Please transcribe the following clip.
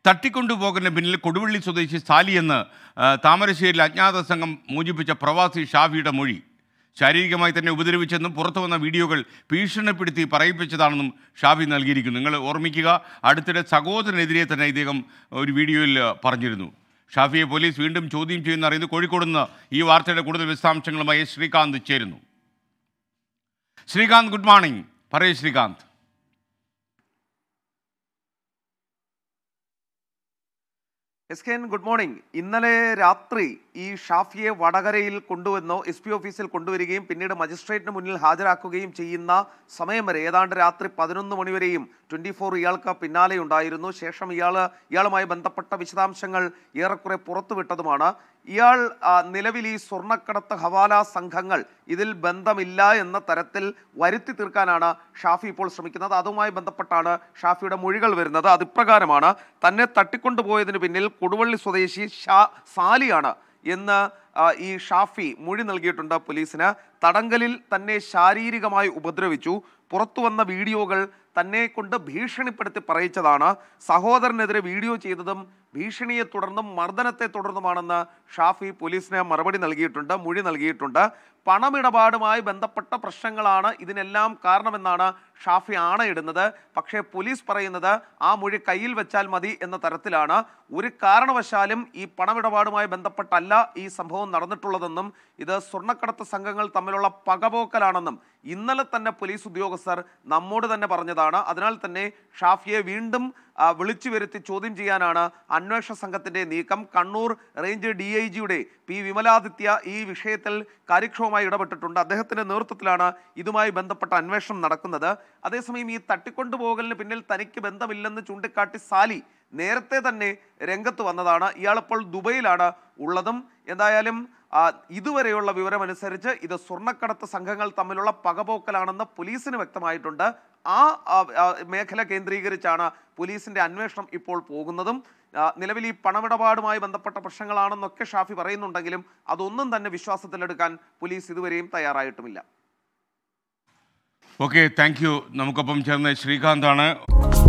തട്ടിക്കൊണ്ടുപോകുന്ന പിന്നിൽ കൊടുവള്ളി സ്വദേശി സാലി എന്ന് ആ, താമരശ്ശേരിയിൽ അജ്ഞാത സംഘം മോചിപ്പിച്ച പ്രവാസി ഷാഫിയുടെ മൊഴി ശാരീരികമായി തന്നെ ഉപദ്രവിച്ചെന്നും പുറത്തു വന്ന വീഡിയോകൾ ഭീഷണിപ്പെടുത്തി പറയിപ്പിച്ചതാണെന്നും ഷാഫി നൽകിയിരിക്കുന്നു നിങ്ങൾ ഓർമ്മിക്കുക അടുത്തിടെ സഹോദരനെതിരെ തന്നെ ഇദ്ദേഹം ഒരു വീഡിയോയിൽ പറഞ്ഞിരുന്നു ഷാഫിയെ പോലീസ് വീണ്ടും ചോദ്യം ചെയ്യുന്ന അറിയുന്നത് കോഴിക്കോട് നിന്ന് ഈ വാർത്തയുടെ കൂടുതൽ വിശദാംശങ്ങളുമായി ശ്രീകാന്ത് ചേരുന്നു ശ്രീകാന്ത് ഗുഡ് മോർണിംഗ് പറയൂ Srikanth S K N good morning ഇന്നലെ രാത്രി ഈ ഷാഫിയെ വടകരയിൽ കൊണ്ടുവന്നു എസ് പി ഓഫീസിൽ കൊണ്ടുവരികയും പിന്നീട് മജിസ്ട്രേറ്റിന് മുന്നിൽ ഹാജരാക്കുകയും ചെയ്യുന്ന സമയം വരെ ഏതാണ്ട് രാത്രി പതിനൊന്ന് മണിവരെയും ട്വന്റി ഫോർ ഇയാൾക്ക് പിന്നാലെ ഉണ്ടായിരുന്നു ശേഷം ഇയാൾ ഇയാളുമായി ബന്ധപ്പെട്ട വിശദാംശങ്ങൾ ഏറെക്കുറെ പുറത്തുവിട്ടതുമാണ് ഇയാൾ ആ, നിലവിൽ ഈ സ്വർണ്ണക്കടത്ത് ഹവാല സംഘങ്ങൾ ഇതിൽ ബന്ധമില്ല എന്ന തരത്തിൽ വരുത്തി തീർക്കാനാണ് ഷാഫി ഇപ്പോൾ ശ്രമിക്കുന്നത് അതുമായി ബന്ധപ്പെട്ടാണ് ഷാഫിയുടെ മൊഴികൾ വരുന്നത് അത് ഇപ്രകാരമാണ് തന്നെ തട്ടിക്കൊണ്ടുപോയതിന് പിന്നിൽ കൊടുവള്ളി സ്വദേശി ഷാ സാലിയാണ് എന്ന് ആ, ഈ ഷാഫി മൊഴി നൽകിയിട്ടുണ്ട് പോലീസിന് തടങ്കലിൽ തന്നെ ശാരീരികമായി ഉപദ്രവിച്ചു പുറത്തു വന്ന വീഡിയോകൾ തന്നെ കൊണ്ട് ഭീഷണിപ്പെടുത്തി പറയിച്ചതാണ് സഹോദരനെതിരെ വീഡിയോ ചെയ്തതും ഭീഷണിയെ തുടർന്നും മർദ്ദനത്തെ തുടർന്നുമാണെന്ന് ഷാഫി പോലീസിന് മറുപടി നൽകിയിട്ടുണ്ട് മൊഴി നൽകിയിട്ടുണ്ട് പണമിടപാടുമായി ബന്ധപ്പെട്ട പ്രശ്നങ്ങളാണ് ഇതിനെല്ലാം കാരണമെന്നാണ് ഷാഫി ആണയിടുന്നത് പക്ഷേ പോലീസ് പറയുന്നത് ആ മൊഴി കയ്യിൽ വെച്ചാൽ മതി എന്ന തരത്തിലാണ് ഒരു കാരണവശാലും ഈ പണമിടപാടുമായി ബന്ധപ്പെട്ടല്ല ഈ സംഭവം നടന്നിട്ടുള്ളതെന്നും ഇത് സ്വർണ്ണക്കടത്ത് സംഘങ്ങൾ തമ്മിലുള്ള പകപോക്കലാണെന്നും ഇന്നലെ തന്നെ പോലീസ് ഉദ്യോഗസ്ഥർ നമ്മോട് തന്നെ പറഞ്ഞതാണ് അതിനാൽ തന്നെ ഷാഫിയെ വീണ്ടും ആ, വിളിച്ചു വരുത്തി ചോദ്യം ചെയ്യാനാണ് അന്വേഷണ സംഘത്തിന്റെ നീക്കം കണ്ണൂർ റേഞ്ച് ഡി ഐ ജിയുടെ പി വിമലാദിത്യ ഈ വിഷയത്തിൽ കാര്യക്ഷമമായി ഇടപെട്ടിട്ടുണ്ട് അദ്ദേഹത്തിന്റെ നേതൃത്വത്തിലാണ് ഇതുമായി ബന്ധപ്പെട്ട അന്വേഷണം നടക്കുന്നത് അതേസമയം ഈ തട്ടിക്കൊണ്ടുപോകലിന് പിന്നിൽ തനിക്ക് ബന്ധമില്ലെന്ന് ചൂണ്ടിക്കാട്ടി സാലി നേരത്തെ തന്നെ രംഗത്ത് വന്നതാണ് ഇയാളിപ്പോൾ ദുബൈയിലാണ് ഉള്ളതും എന്തായാലും ആ, ഇതുവരെയുള്ള വിവരമനുസരിച്ച് ഇത് സ്വർണ്ണക്കടത്ത് സംഘങ്ങൾ തമ്മിലുള്ള പകപോക്കലാണെന്ന് പോലീസിന് വ്യക്തമായിട്ടുണ്ട് ആ ആ, ആ, മേഖല കേന്ദ്രീകരിച്ചാണ് പോലീസിന്റെ അന്വേഷണം ഇപ്പോൾ പോകുന്നതും ആ, നിലവിൽ ഈ പണമിടപാടുമായി ബന്ധപ്പെട്ട പ്രശ്നങ്ങളാണെന്നൊക്കെ ഷാഫി പറയുന്നുണ്ടെങ്കിലും അതൊന്നും തന്നെ വിശ്വാസത്തിലെടുക്കാൻ പോലീസ് ഇതുവരെയും തയ്യാറായിട്ടുമില്ല ഓക്കെ താങ്ക് യു നമുക്കൊപ്പം ചേർന്ന ശ്രീകാന്താണ്